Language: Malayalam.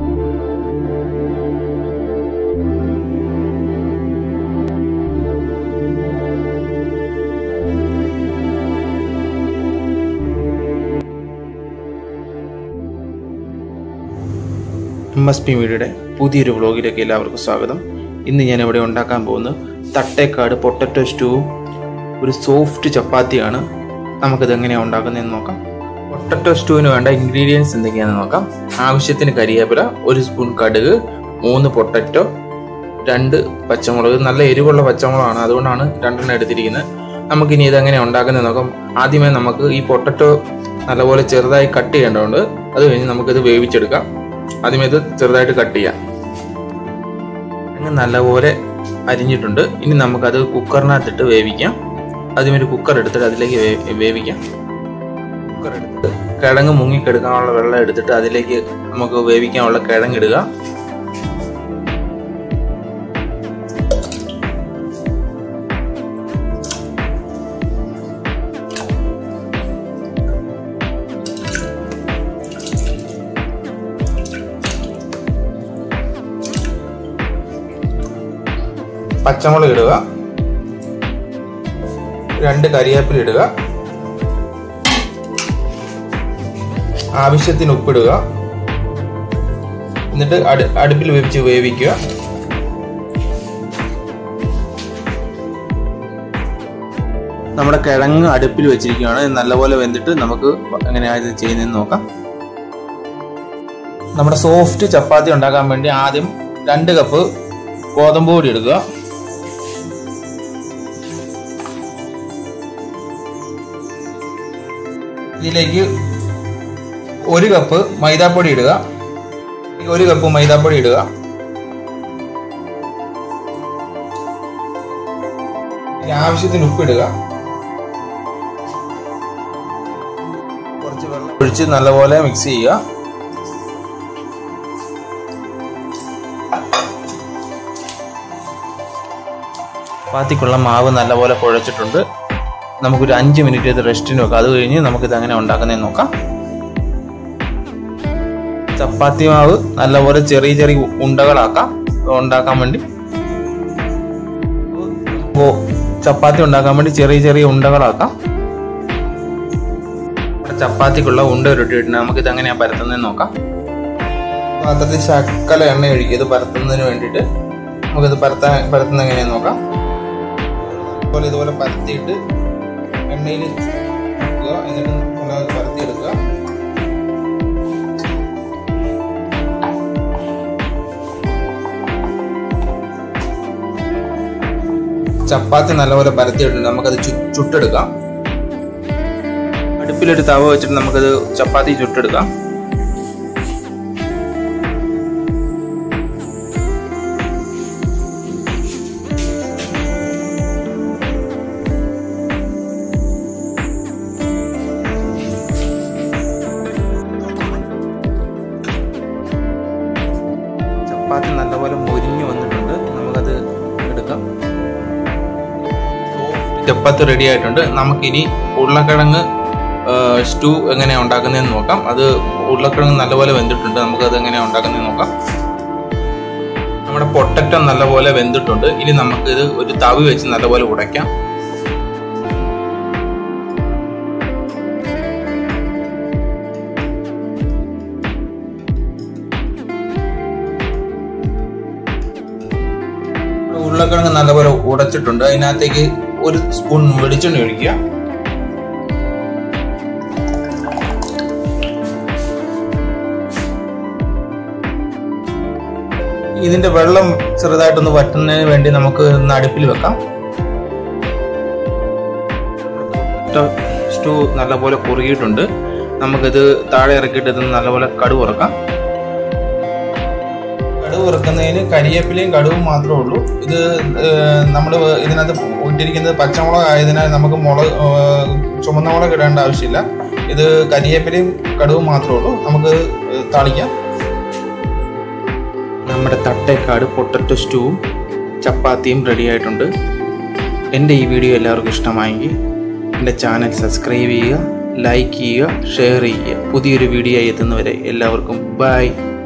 എം എസ് പി മീഡിയയുടെ പുതിയൊരു വ്ളോഗിലേക്ക് എല്ലാവർക്കും സ്വാഗതം ഇന്ന് ഞാൻ ഇവിടെ ഉണ്ടാക്കാൻ പോകുന്നത് തട്ടേക്കാട് പൊട്ടറ്റോ സ്റ്റൂവും ഒരു സോഫ്റ്റ് ചപ്പാത്തിയാണ് നമുക്കിത് എങ്ങനെയാണ് ഉണ്ടാക്കുന്നതെന്ന് നോക്കാം പൊട്ടറ്റോ സ്റ്റൂവിന് വേണ്ട ഇൻഗ്രീഡിയൻസ് എന്തൊക്കെയാണെന്ന് നോക്കാം ആവശ്യത്തിന് കരിവേപ്പില ഒരു സ്പൂൺ കടുക് മൂന്ന് പൊട്ടറ്റോ രണ്ട് പച്ചമുളക് നല്ല എരിവുള്ള പച്ചമുളകാണ് അതുകൊണ്ടാണ് രണ്ടെണ്ണം എടുത്തിരിക്കുന്നത് നമുക്കിനി ഇത് എങ്ങനെ ഉണ്ടാക്കുന്നത് നോക്കാം ആദ്യമേ നമുക്ക് ഈ പൊട്ടറ്റോ നല്ലപോലെ ചെറുതായി കട്ട് ചെയ്യേണ്ടതുണ്ട് അത് കഴിഞ്ഞ് നമുക്കിത് വേവിച്ചെടുക്കാം ആദ്യമേ ഇത് ചെറുതായിട്ട് കട്ട് ചെയ്യാം അങ്ങ് നല്ലപോലെ അരിഞ്ഞിട്ടുണ്ട് ഇനി നമുക്കത് കുക്കറിനകത്തിട്ട് വേവിക്കാം ആദ്യമേ ഒരു കുക്കർ എടുത്തിട്ട് അതിലേക്ക് വേ- വേവിക്കാം കുക്കർ എടുത്തിട്ട് കിഴങ്ങ് മുങ്ങിക്കെടുക്കാനുള്ള വെള്ളം എടുത്തിട്ട് അതിലേക്ക് നമുക്ക് വേവിക്കാനുള്ള കിഴങ്ങിടുക പച്ചമുളക് ഇടുക രണ്ട് കരിവേപ്പില ഇടുക ആവശ്യത്തിന് ഉപ്പിടുക എന്നിട്ട് അടു- അടുപ്പിൽ വെച്ച് വേവിക്കുക നമ്മുടെ കിഴങ്ങ് അടുപ്പിൽ വെച്ചിരിക്കുകയാണ് ഇത് നല്ലപോലെ വെന്തിട്ട് നമുക്ക് എങ്ങനെയാണ് ഇത് ചെയ്യുന്നതെന്ന് നോക്കാം നമ്മുടെ സോഫ്റ്റ് ചപ്പാത്തി ഉണ്ടാക്കാൻ വേണ്ടി ആദ്യം രണ്ട് കപ്പ് ഗോതമ്പ് പൊടി എടുക്കുക ഇതിലേക്ക് ഒരു കപ്പ് മൈദാപ്പൊടി ഇടുക ഒരു കപ്പ് മൈദാപ്പൊടി ഇടുക ഇനി ആവശ്യത്തിന് ഉപ്പിടുക കുറച്ച് വെള്ളം ഒഴിച്ച് നല്ലപോലെ മിക്സ് ചെയ്യുക ചപ്പാത്തിക്കുള്ള മാവ് നല്ലപോലെ കുഴച്ചിട്ടുണ്ട് നമുക്കൊരു അഞ്ച് മിനിറ്റ് ഇത് റെസ്റ്റിന് വെക്കാം അത് കഴിഞ്ഞ് നമുക്കിത് എങ്ങനെ ഉണ്ടാക്കുന്നതെന്ന് നോക്കാം ചപ്പാത്തി മാവ് നല്ലപോലെ ചെറിയ ചെറിയ ഉണ്ടകളാക്കാം ഉണ്ടാക്കാൻ വേണ്ടി ഓ ചപ്പാത്തി ഉണ്ടാക്കാൻ വേണ്ടി ചെറിയ ചെറിയ ഉണ്ടകളാക്കാം ഇവിടെ ചപ്പാത്തിക്കുള്ള ഉണ്ട ഉരുട്ടിയിട്ടുണ്ട് നമുക്കിത് എങ്ങനെയാണ് പരത്തുന്നതെന്ന് നോക്കാം പാത്രത്തിൽ ശക്കല എണ്ണ ഒഴിക്കുക ഇത് പരത്തുന്നതിന് വേണ്ടിയിട്ട് നമുക്കിത് പരത്താൻ പരത്തുന്നത് എങ്ങനെയാന്ന് നോക്കാം അതുപോലെ ഇതുപോലെ പരത്തിയിട്ട് എണ്ണയിൽ വെക്കുക എന്നിട്ട് നല്ലപോലെ പരത്തിയെടുക്കുക ചപ്പാത്തി നല്ലപോലെ പരത്തിയിട്ടുണ്ട് നമുക്കത് ചു- ചുട്ടെടുക്കാം അടുപ്പിലൊരു തവ വെച്ചിട്ട് നമുക്കത് ചപ്പാത്തി ചുട്ടെടുക്കാം ചപ്പാത്തി നല്ലപോലെ മൊരിഞ്ഞു വന്നിട്ടുണ്ട് നമുക്കത് എടുക്കാം ചപ്പാത്തി റെഡി ആയിട്ടുണ്ട് നമുക്കിനി ഉരുളക്കിഴങ്ങ് സ്റ്റൂ എങ്ങനെയാണ് ഉണ്ടാക്കുന്നതെന്ന് നോക്കാം അത് ഉരുളക്കിഴങ്ങ് നല്ലപോലെ വെന്തിട്ടുണ്ട് നമുക്കത് എങ്ങനെയാണ് ഉണ്ടാക്കുന്നതെന്ന് നോക്കാം നമ്മുടെ പൊട്ടറ്റോ നല്ലപോലെ വെന്തിട്ടുണ്ട് ഇനി നമുക്കിത് ഒരു തവി വെച്ച് നല്ലപോലെ ഉടയ്ക്കാം ഉരുളക്കിഴങ്ങ് നല്ലപോലെ ഉടച്ചിട്ടുണ്ട് അതിനകത്തേക്ക് ഒരു സ്പൂൺ വെളിച്ചെണ്ണ ഒഴിക്കുക ഇതിന്റെ വെള്ളം ചെറുതായിട്ടൊന്ന് വറ്റുന്നതിന് വേണ്ടി നമുക്ക് ഒന്ന് അടുപ്പിൽ വെക്കാം സ്റ്റൂ നല്ലപോലെ കുറുകിയിട്ടുണ്ട് നമുക്കിത് താഴെ ഇറക്കിയിട്ട് ഇത് നല്ലപോലെ കടുവ് ഇറക്കാം കടുവ് ഇറക്കുന്നതിന് കരിയേപ്പിലയും കടുവും മാത്രമേ ഉള്ളൂ ഇത് നമ്മൾ ഇതിനകത്ത് ഇട്ടിരിക്കുന്നത് പച്ചമുളക് ആയതിനാൽ നമുക്ക് മുളക് ഏഹ്, ചുമന്ന മുളക് ഇടേണ്ട ആവശ്യമില്ല ഇത് കരിയേപ്പിലയും കടുവും മാത്രമേ ഉള്ളൂ നമുക്ക് താളിക്കാം നമ്മുടെ തട്ടേക്കാട് പൊട്ടറ്റോ സ്റ്റൂവും ചപ്പാത്തിയും റെഡി ആയിട്ടുണ്ട് എൻ്റെ ഈ വീഡിയോ എല്ലാവർക്കും ഇഷ്ടമായെങ്കിൽ എൻ്റെ ചാനൽ സബ്സ്ക്രൈബ് ചെയ്യുക ലൈക്ക് ചെയ്യുക ഷെയർ ചെയ്യുക പുതിയൊരു വീഡിയോ എത്തുന്നവരെ എല്ലാവർക്കും ബൈ